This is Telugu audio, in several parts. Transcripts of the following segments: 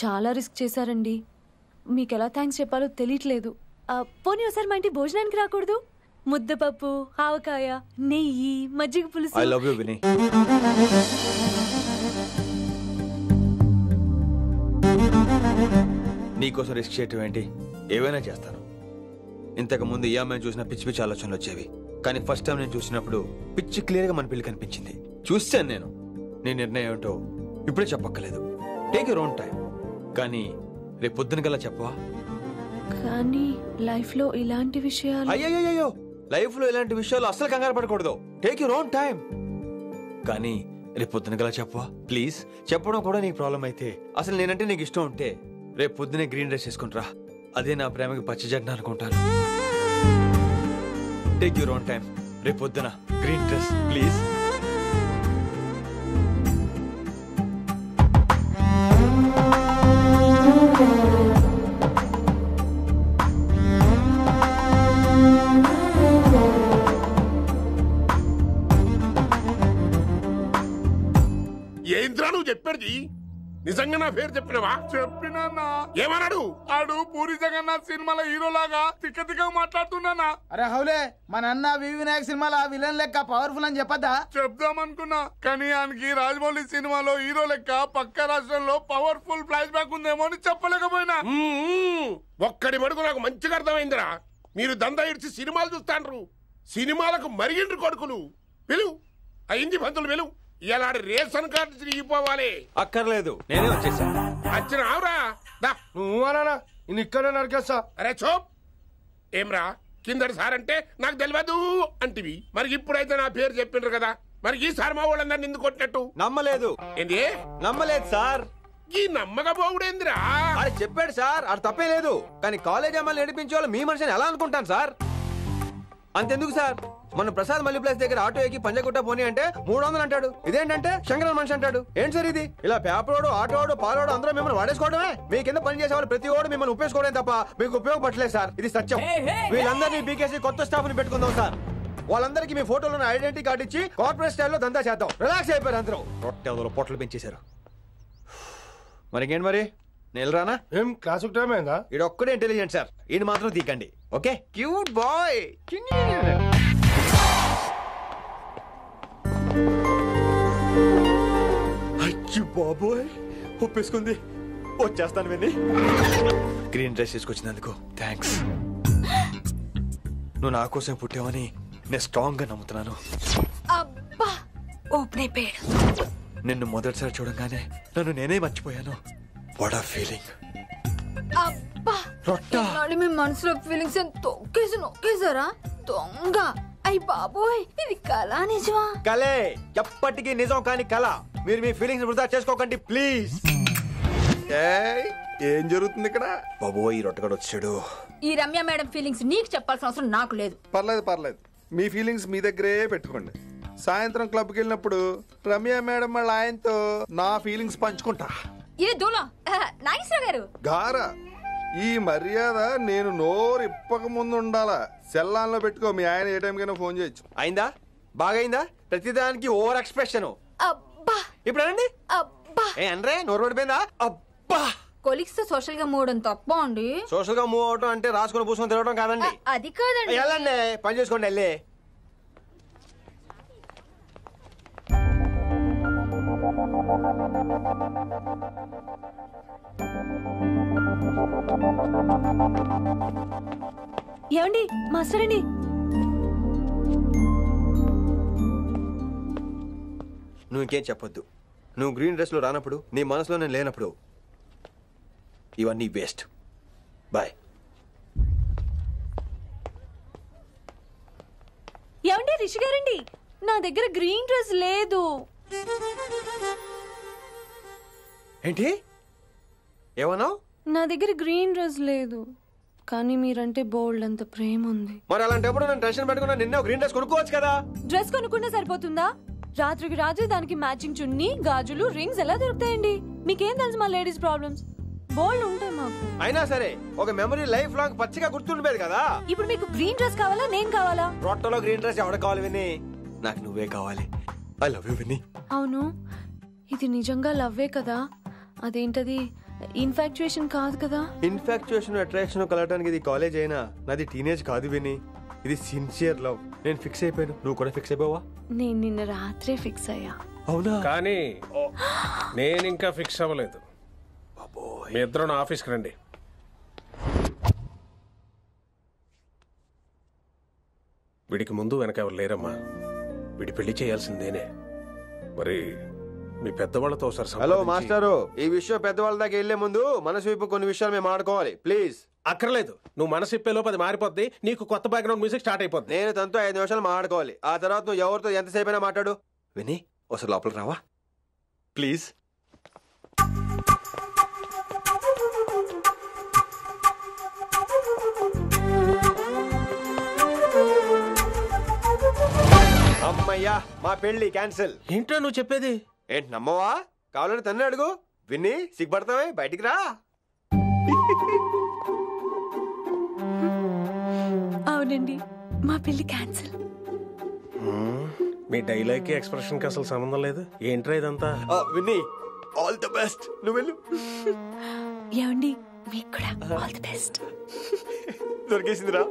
చాలా రిస్క్ చేశారండి మీకు ఎలా థ్యాంక్స్ చెప్పాలో తెలియట్లేదు ఆ, పోనీ ఒకసారి మా ఇంటి భోజనానికి రాకూడదు ముద్దపప్పు ఆవకాయ నెయ్యి మజ్జిగ ఐ పులుసు లవ్ యూ విని నీకోసం రిస్క్ చేయటం ఏంటి ఏవైనా చేస్తాను ఇంతకు ముందు ఈ అమ్మాయిని చూసిన పిచ్చి పిచ్చి ఆలోచనలు వచ్చేవి కానీ ఫస్ట్ టైం నేను చూసినప్పుడు పిచ్చి క్లియర్గా మన పిల్లి కనిపించింది చూశాను నేను నీ నిర్ణయం ఏమిటో ఇప్పుడే చెప్పక్కర్లేదు టేక్ యూర్ ఓన్ టైం కానీ రేపు పొద్దున గల చెప్పవా కానీ లైఫ్ లో ఇలాంటి విషయాలు అయ్యయ్యో లైఫ్ లో ఇలాంటి విషయాలు అస్సలు కంగారు పడకూడదు టేక్ యూర్ ఓన్ టైం కానీ రేపు పొద్దున గల చెప్పవా ప్లీజ్ చెప్పడం కూడా నీకు ప్రాబ్లం అయితే అసలు నేనంటే నీకు ఇష్టం ఉంటే రేపు పొద్దునే గ్రీన్ డ్రెస్ వేసుకుంటారా అదే నా ప్రేమకి పచ్చ జగ్న అనుకుంటాను టేక్ యూర్ ఓన్ టైం రేపు పొద్దున గ్రీన్ డ్రెస్ ప్లీజ్ ఏంద్రా నువ్వు చెప్పేది నిజంగా నా పేరు చెప్పినవా చెప్పినా ఏమన్నాడు ఆడు పూరి జగన్నాథ్ సినిమాలో హీరోలాగా తిక్క తిక్క మాట్లాడుతున్నానా అరే హౌలే మన అన్న వి వినాయక్ సినిమాలో విలన్ లెక్క పవర్ఫుల్ అని చెప్పద్దా చెప్దామనుకున్నా కానీ ఆయనకి రాజమౌళి సినిమాలో హీరో లెక్క పక్క రాష్ట్రంలో పవర్ఫుల్ ఫ్లాష్ బ్యాక్ ఉందేమో అని చెప్పలేకపోయినా మ్మ్. ఒక్కడి మడుగు నాకు మంచిగా అర్థమైందిరా మీరు దందా ఇడిచి సినిమాలు చూస్తాండ్రు సినిమాలకు మరిగిండ్రు కొడుకులు పిలువు అయింది పంతులు పిలువు ఇలా రేషన్ కార్డు తిరిగిపోవాలి అక్కర్లేదు నేనే వచ్చేసా వచ్చిన ఆవురా దా నువ్వు అనా నేను ఇక్కడే నరికేస్తా అరే చోప్ ఏమ్రా కిందటి సార్ అంటే నాకు తెలియదు అంటివి మరి ఇప్పుడైతే నా పేరు చెప్పిండ్రు కదా మరి ఈ సార్ మా వాళ్ళందరిని ఎందుకు కొట్టినట్టు నమ్మలేదు ఏంది నమ్మలేదు సార్ ఈ నమ్మకపోవుడేందిరా అది చెప్పాడు సార్ అది తప్పే లేదు కానీ కాలేజ్ అమ్మాయిలు నడిపించే వాళ్ళు మీ మనిషిని ఎలా అనుకుంటాను సార్ అంతెందుకు సార్ మన ప్రసాద్ మల్లి ప్లేస్ దగ్గర ఆటో ఎక్కి పంజగుట్ట పోనీ అంటే మూడు వందలు అంటాడు ఇదేంటంటే శంకరన్ మనిషి అంటాడు ఏంటి సార్ ఇది ఇలా పేపరోడు ఆటోడు పాలోడు అందరూ మిమ్మల్ని వాడేసుకోవడమే మీ కింద పని చేసే వాళ్ళు ప్రతి ఓడు మిమ్మల్ని ఉపయోగించుకోవడం తప్ప మీకు ఉపయోగపడలేదు సార్ ఇది సత్యం వీళ్ళందరినీ బీకేసి కొత్త స్టాఫ్ ని పెట్టుకుందాం సార్ వాళ్ళందరికీ మీ ఫోటోలను ఐడెంటిటీ కార్డు ఇచ్చి కార్పొరేట్ స్టైల్లో దందా చేద్దాం రిలాక్స్ అయిపోయారు అందరూ రొట్టె పొట్టలు పెంచేశారు మరి ఇంకేంటి మరి నేను రానా ఏం క్లాస్ టైం అయిందా ఈడు ఒక్కడే ఇంటెలిజెంట్ సార్ ఈయన మాత్రం తీకండి ఓకే క్యూట్ బాయ్ అచ్చి బాబోయ్ ఒప్పేసుకుంది వచ్చేస్తాను విని గ్రీన్ డ్రెస్ తీసుకొచ్చినందుకు థ్యాంక్స్ నువ్వు నా కోసం పుట్టావని నేను స్ట్రాంగ్ గా నమ్ముతున్నాను అబ్బా ఓపెన్ అయిపోయాడు నిన్ను మొదటిసారి చూడంగానే నన్ను నేనే మర్చిపోయాను వాట్ ఆ ఫీలింగ్ అబ్బా రొట్ట నాడు మీ మనసులో ఫీలింగ్స్ తొక్కేసి నొక్కేసారా దొంగ అయ్యి బాబోయ్ ఇది కళ నిజమా కలే ఎప్పటికీ నిజం కాని కళ మీరు మీ ఫీలింగ్స్ వృధా చేసుకోకండి ప్లీజ్ ఏం జరుగుతుంది ఇక్కడ బాబోయ్ ఈ రొట్టగడు వచ్చాడు ఈ రమ్య మేడం ఫీలింగ్స్ నీకు చెప్పాల్సిన అవసరం నాకు లేదు పర్లేదు పర్లేదు మీ ఫీలింగ్స్ మీ దగ్గరే పెట్టుకోండి సాయంత్రం క్లబ్కి వెళ్ళినప్పుడు రమ్య మేడం వాళ్ళ ఆయనతో నా ఫీలింగ్స్ పంచుకుంటా ఏ దూలం నాగేశ్వర గారు గారా ఈ మర్యాద నేను నోరు ఇప్పక ముందు ఉండాలా సెల్లాన్లో పెట్టుకో మీ ఆయన ఏ టైంకైనా ఫోన్ చేయొచ్చు అయిందా బాగైందా ప్రతిదానికి ఓవర్ ఎక్స్ప్రెషన్ అబ్బా ఇప్పుడు అనండి అబ్బా ఏ అనరే నోరు పడిపోయిందా అబ్బా కొలిక్స్ తో సోషల్ గా మూడడం తప్ప అండి సోషల్ గా మూవ్ అవటం అంటే రాసుకొని పూసుకొని తిరగడం కాదండి అది కాదండి వెళ్ళండి పని చేసుకోండి వెళ్ళి ఏమండి మాస్టర్ అండి నువ్వు ఇంకేం చెప్పొద్దు నువ్వు గ్రీన్ డ్రెస్ లో రానప్పుడు నీ మనసులో నేను లేనప్పుడు ఇవన్నీ వేస్ట్ బాయ్ ఏమండి రిషి గారండి నా దగ్గర గ్రీన్ డ్రెస్ లేదు ఏంటి ఏమన్నావు నా దగ్గర గ్రీన్ డ్రెస్ లేదు కానీ మీరంటే బోల్డ్ అంత ప్రేమ ఉంది మరి అలాంటప్పుడు నేను టెన్షన్ పెట్టుకున్నా నిన్నే ఒక గ్రీన్ డ్రెస్ కొనుక్కోవచ్చు కదా డ్రెస్ కొనుక్కుంటే సరిపోతుందా రాత్రికి రాత్రి దానికి మ్యాచింగ్ చున్నీ గాజులు రింగ్స్ ఎలా దొరుకుతాయండి మీకేం తెలుసు మా లేడీస్ ప్రాబ్లమ్స్ బోల్డ్ ఉంటాయి మాకు అయినా సరే ఒక మెమరీ లైఫ్ లాంగ్ పచ్చిగా గుర్తుండిపోయేది కదా ఇప్పుడు మీకు గ్రీన్ డ్రెస్ కావాలా నేను కావాలా రొట్టలో గ్రీన్ డ్రెస్ ఎవడ కావాలి విని నాకు నువ్వే కావాలి ఐ లవ్ యూ విని అవును ఇది నిజంగా లవ్వే కదా అదేంటది ఇన్ఫాక్చుయేషన్ కాదు కదా ఇన్ఫాక్చుయేషన్ అట్రాక్షన్ కలగడానికి ఇది కాలేజ్ అయినా నాది టీనేజ్ కాదు విని ఇది సిన్సియర్ లవ్ నేను ఫిక్స్ అయిపోయాను నువ్వు కూడా ఫిక్స్ అయిపోవా నేను నిన్న రాత్రే ఫిక్స్ అయ్యా అవునా కానీ నేను ఇంకా ఫిక్స్ అవ్వలేదు మీ ఇద్దరు నా ఆఫీస్కి రండి వీడికి ముందు వెనక ఎవరు లేరమ్మా వీడి పెళ్లి చేయాల్సిందేనే మరి మీ పెద్దవాళ్ళతో ఒకసారి హలో సంప్రదించి- మాస్టారు ఈ విషయం పెద్దవాళ్ళ దాకా వెళ్లే ముందు మనసు వైపు కొన్ని విషయాలు మేము ఆడుకోవాలి ప్లీజ్ అక్కర్లేదు నువ్వు మనసు ఇప్పే లోపు అది మారిపోద్ది నీకు కొత్త బ్యాక్గ్రౌండ్ మ్యూజిక్ స్టార్ట్ అయిపోద్ది నేను తనతో ఐదు నిమిషాలు మాట్లాడుకోవాలి ఆ తర్వాత నువ్వు ఎవరితో ఎంతసేపు అయినా మాట్లాడు విని ఒకసారి లోపలికి రావా ప్లీజ్ అమ్మయ్యా మా పెళ్లి క్యాన్సిల్ ఏంటో నువ్వు చెప్పేది ఏంటి నమ్మవా కావాలని తన్నే అడుగు విన్ని సిగ్గుపడతావే బయటికి రా అవునండి మా పెళ్లి క్యాన్సిల్ మీ డైలాగ్కి ఎక్స్ప్రెషన్కి అసలు సంబంధం లేదు ఏంట్రా ఇదంతా ఆ, విన్ని ఆల్ ద బెస్ట్ నువ్వు వెళ్ళు ఏమండి మీకు కూడా ఆల్ ది బెస్ట్ దొరికేసిందిరా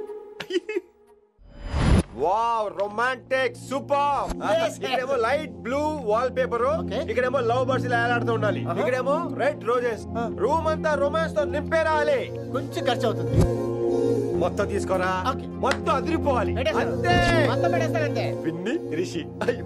వావ్ రొమాంటిక్ సూపర్ ఇక్కడేమో లైట్ బ్లూ వాల్ పేపర్ ఇక్కడేమో లవ్ బర్డ్స్ ఇలా ఏలాడుతూ ఉండాలి ఇక్కడేమో రెడ్ రోజెస్ రూమ్ అంతా రొమాన్స్ తో నింపే రావాలి కొంచెం ఖర్చు అవుతుంది మొత్తం తీసుకోరా Okay. మొత్తం అదిరిపోవాలి పెట్టేశాను. అంతే మొత్తం పెట్టేస్తానంతే విన్ని రిషి అయ్యో.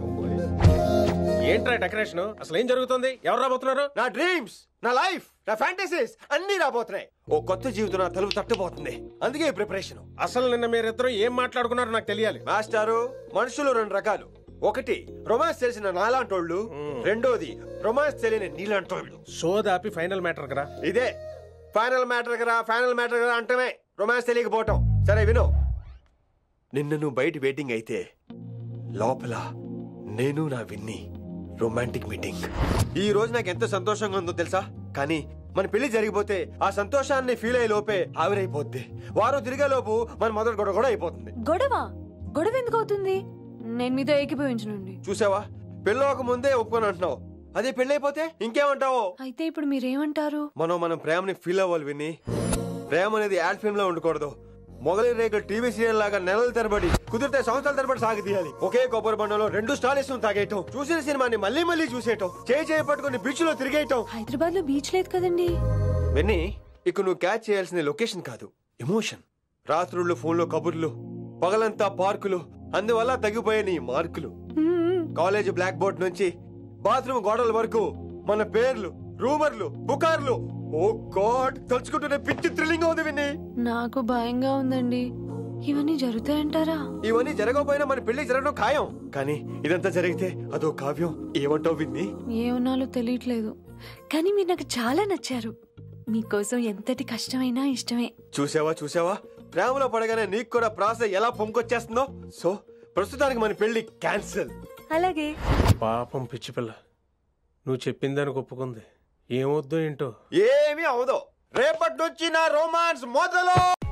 ఏంట్రా డెకరేషన్ అసలు ఏం జరుగుతుంది ఎవరు రాబోతున్నారు నా డ్రీమ్స్ నా లైఫ్ నా ఫ్యాంటసీస్ అన్ని రాబోతున్నాయి ఓ కొత్త జీవితం నా తలుపు తట్టబోతుంది అందుకే ప్రిపరేషన్ అసలు నిన్న మీరిద్దరు ఏం మాట్లాడుకున్నారో నాకు తెలియాలి మాస్టారు మనుషులు రెండు రకాలు ఒకటి రొమాన్స్ తెలిసిన నాలాంటోళ్ళు రెండోది రొమాన్స్ తెలియని నీలాంటోళ్ళు సోదాపి ఫైనల్ మ్యాటర్ కదా ఇదే ఫైనల్ మ్యాటర్ కదా ఫైనల్ మ్యాటర్ కదా అంటమే రొమాన్స్ తెలియకపోవటం సరే విను నిన్న నువ్వు బయట వెయిటింగ్ అయితే లోపల నేను నా విన్ని రొమాంటిక్ మీటింగ్ ఈ రోజు నాకు ఎంత సంతోషంగా ఉందో తెలుసా కానీ మన పెళ్లి జరిగిపోతే ఆ సంతోషాన్ని ఫీల్ అయ్యే లోపే ఆవిరైపోద్ది వారం తిరిగే లోపు మన మొదటి గొడవ కూడా అయిపోతుంది గొడవ గొడవ ఎందుకు అవుతుంది నేను మీతో ఏకీభవించనండి చూసావా పెళ్ళవక ముందే ఒప్పుకొని అంటున్నావు అదే పెళ్ళైపోతే ఇంకేమంటావు అయితే ఇప్పుడు మీరేమంటారు మనం మనం ప్రేమని ఫీల్ అవ్వాలి విని ప్రేమ అనేది యాడ్ ఫిల్మ్ లో ఉండకూడదు మొగలి రేకులు టీవీ సీరియల్ లాగా నెలల తరబడి కుదిరితే సంవత్సరాల తరబడి సాగి తీయాలి ఒకే కొబ్బరి బండలో రెండు స్టాలిస్ తాగేయటం చూసిన సినిమాని మళ్ళీ మళ్ళీ చూసేయటం చేయి చేయి పట్టుకుని బీచ్ లో తిరిగేయటం హైదరాబాద్ లో బీచ్ లేదు కదండి విన్ని ఇక నువ్వు క్యాచ్ చేయాల్సిన లొకేషన్ కాదు ఎమోషన్ రాత్రుళ్ళు ఫోన్లో కబుర్లు పగలంతా పార్కులు అందువల్ల తగ్గిపోయే నీ మార్కులు మ్మ్. కాలేజ్ బ్లాక్ బోర్డ్ నుంచి బాత్రూమ్ గోడల వరకు మన పేర్లు రూమర్లు పుకార్లు ఓ గాడ్ తలుచుకుంటూనే పిచ్చి థ్రిల్లింగ్ ఉంది విన్ని నాకు భయంగా ఉందండి ఇవన్నీ జరుగుతాయంటారా ఇవన్నీ జరగకపోయినా మన పెళ్లి జరగడం ఖాయం కానీ ఇదంతా జరిగితే అదో కావ్యం ఏమంటావు విన్ని ఏమన్నాలో తెలియట్లేదు కానీ మీరు నాకు చాలా నచ్చారు మీకోసం ఎంతటి కష్టమైనా ఇష్టమే చూసావా చూసావా ప్రేమలో పడగానే నీకు కూడా ప్రాస ఎలా పొంకొచ్చేస్తుందో సో ప్రస్తుతానికి మన పెళ్లి క్యాన్సిల్ అలాగే పాపం పిచ్చి పిల్ల నువ్వు చెప్పిందానికి ఒప్పుకుంది ఏమొద్దు ఏంటో ఏమీ అవదో రేపటి నుంచి నా రోమాన్స్ మొదలు